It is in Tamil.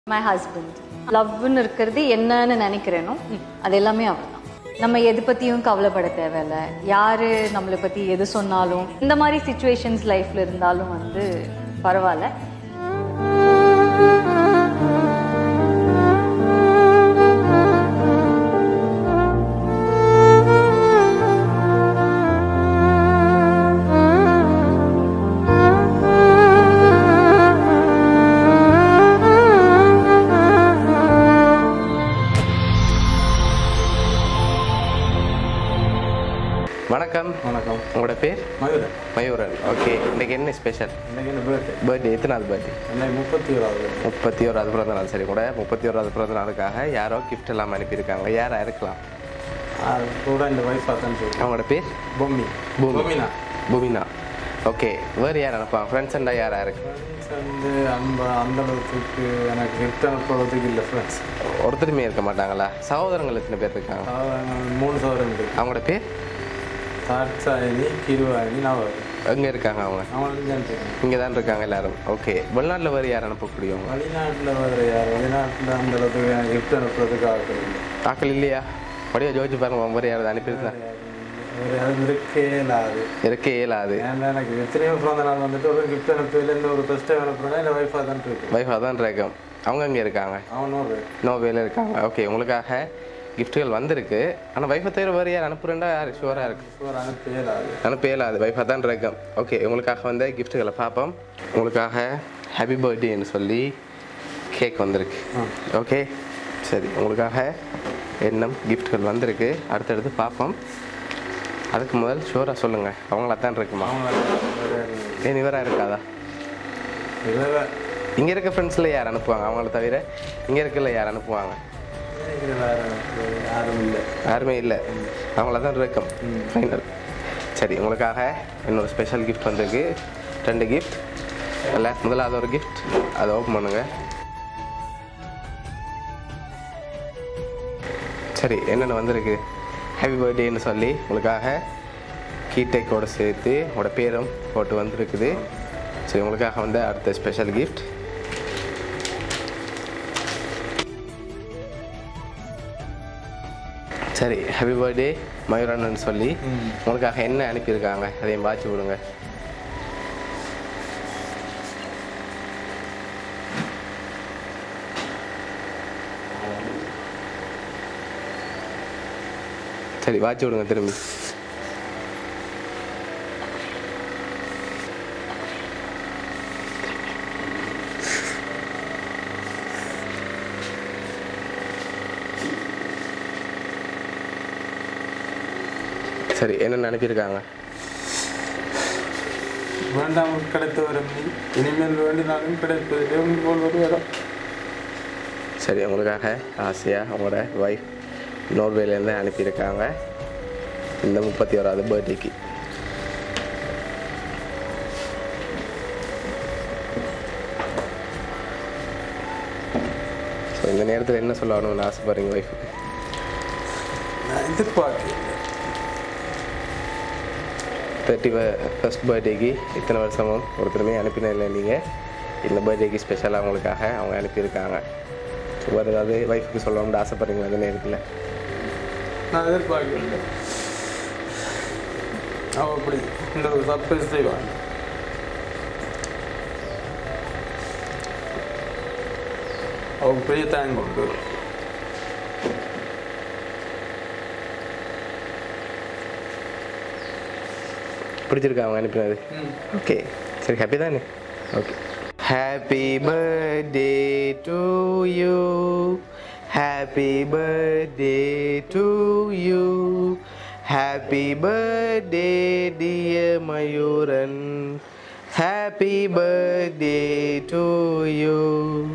மை ஹஸ்பண்ட் லவ்னு இருக்கிறது என்னன்னு நினைக்கிறேனோ அது எல்லாமே அவர் தான் நம்ம எது பற்றியும் கவலைப்பட தேவையில்ல யார் நம்மளை பற்றி எது சொன்னாலும் இந்த மாதிரி சுச்சுவேஷன்ஸ் லைஃப்பில் இருந்தாலும் வந்து பரவாயில்ல வணக்கம் வணக்கம் உங்களோட பேர் மயூரன் மயூரன் ஓகே இன்னைக்கு என்ன ஸ்பெஷல் இன்னைக்கு என்ன பர்த்டே பர்த்டே எத்தனாவது பர்த்டே இன்னைக்கு முப்பத்தி ஓராவது முப்பத்தி ஓராது பிறந்த நாள் சரி கூட முப்பத்தி ஓராது பிறந்த நாளுக்காக யாரோ கிஃப்ட் எல்லாம் அனுப்பியிருக்காங்க யாரா இருக்கலாம் அது கூட இந்த வைஃப் தான் சொல்லி அவங்களோட பேர் பொம்மி பூமி. பொம்மினா பூமினா ஓகே வேறு யார் அனுப்பாங்க ஃப்ரெண்ட்ஸ் அண்டா யாரா இருக்கு ஃப்ரெண்ட்ஸ் வந்து அந்த அந்த அளவுக்கு எனக்கு கிஃப்ட் அனுப்புறதுக்கு இல்லை ஃப்ரெண்ட்ஸ் ஒருத்தருமே இருக்க மாட்டாங்களா சகோதரங்கள் எத்தனை பேர் இருக்காங்க மூணு சவரன் இருக்கு அவங்களோட பேர் தாட்சாயினி கிருவாயினி நவர் எங்கே இருக்காங்க அவங்க அவங்களுக்கு தான் தெரியும் இங்கே தான் இருக்காங்க எல்லாரும் ஓகே வெளிநாட்டில் வேறு யார் அனுப்பக்கூடியவங்க வெளிநாட்டில் வேறு யார் வெளிநாட்டில் அந்த அளவுக்கு எனக்கு கிஃப்ட் அனுப்புறதுக்கு ஆட்கள் இல்லை ஆக்கள் இல்லையா படியா ஜோதிச்சு பாருங்க வேறு யாராவது அனுப்பியிருந்தா வேறு யாரும் இருக்கே இல்லாது இருக்கே இயலாது ஏன்னா எனக்கு எத்தனையோ பிறந்த நாள் வந்துட்டு ஒரு கிஃப்ட் அனுப்பல இந்த ஒரு ஃபஸ்ட் டைம் அனுப்புறேன்னா இல்லை வைஃபாக தான் இருக்கு வைஃபாக தான் இருக்கும் அவங்க இங்கே இருக்காங்க அவன் ஒரு நோவேல இருக்காங்க ஓகே உங்களுக்காக கிஃப்ட்டுகள் வந்திருக்கு ஆனால் வைஃபை தவிர வேறு யார் அனுப்புறேன்டா யார் ஷுவராக இருக்கு ஒரு அனுப்பவே இல்லாது அனுப்ப இயலாது வைஃபாக தான் இருக்கும் ஓகே உங்களுக்காக வந்த கிஃப்ட்டுகளை பார்ப்போம் உங்களுக்காக ஹாப்பி பர்த்டேன்னு சொல்லி கேக் வந்திருக்கு ஓகே சரி உங்களுக்காக எண்ணம் கிஃப்ட்கள் வந்திருக்கு அடுத்தடுத்து பார்ப்போம் அதுக்கு முதல் ஷுவராக சொல்லுங்கள் அவங்களா தான் இருக்குமா ஏன் இவராக இருக்காதா இல்லை இங்கே இருக்க ஃப்ரெண்ட்ஸில் யார் அனுப்புவாங்க அவங்கள தவிர இங்கே இருக்கல யார் அனுப்புவாங்க யாரும் இல்லை யாருமே இல்லை அவங்கள தான் இருக்கும் ஃபைனல் சரி உங்களுக்காக இன்னொரு ஸ்பெஷல் கிஃப்ட் வந்திருக்கு ரெண்டு கிஃப்ட் இல்லை முதலாவது ஒரு கிஃப்ட் அதை ஓப்பன் பண்ணுங்க சரி என்னென்ன வந்திருக்கு ஹாப்பி பர்த்டேன்னு சொல்லி உங்களுக்காக கீடேக்கோட சேர்த்து உங்களோட பேரும் போட்டு வந்திருக்குது சரி உங்களுக்காக வந்து அடுத்த ஸ்பெஷல் கிஃப்ட் சரி ஹாப்பி பர்த்டே மயூரன்னு சொல்லி உங்களுக்காக என்ன அனுப்பியிருக்காங்க அதையும் வாட்சி விடுங்க சரி வாட்சி விடுங்க திரும்பி சரி என்னென்ன அனுப்பியிருக்காங்க வேண்டாம் கிடைத்த வரும் இனிமேல் வேண்டினாலும் கிடைப்பது ஒன்று போல் ஒரு வரும் சரி உங்களுக்காக ஆசையாக உங்களோட ஒய்ஃப் நோர்வேலேருந்து அனுப்பியிருக்காங்க இந்த முப்பத்தி ஓராவது பர்த்டேக்கு ஸோ இந்த நேரத்தில் என்ன சொல்லணும்னு ஆசைப்படுறீங்க ஒய்ஃபுக்கு நான் எதிர்பார்க்கல தேர்ட்டி ஃபஸ்ட் பர்த்டேக்கு இத்தனை வருஷமும் ஒருத்தருமே அனுப்பினதில்லை நீங்கள் இந்த பர்த்டேக்கு ஸ்பெஷலாக உங்களுக்காக அவங்க அனுப்பியிருக்காங்க ஸோ வேறு ஏதாவது ஒய்ஃபுக்கு சொல்லணும்னு ஆசைப்படுறீங்களா இந்த நேரத்தில் நான் எதிர்பார்க்கல அவள் அப்படி இந்த ஒரு சர்ப்ரைஸ் செய்வாங்க அவள் பெரிய தேங்க் உண்டு பிடிச்சிருக்கா அவங்க அனுப்பினது ஓகே சரி ஹாப்பி தானே okay happy birthday to you happy birthday to you happy birthday dear Mayuran happy birthday to you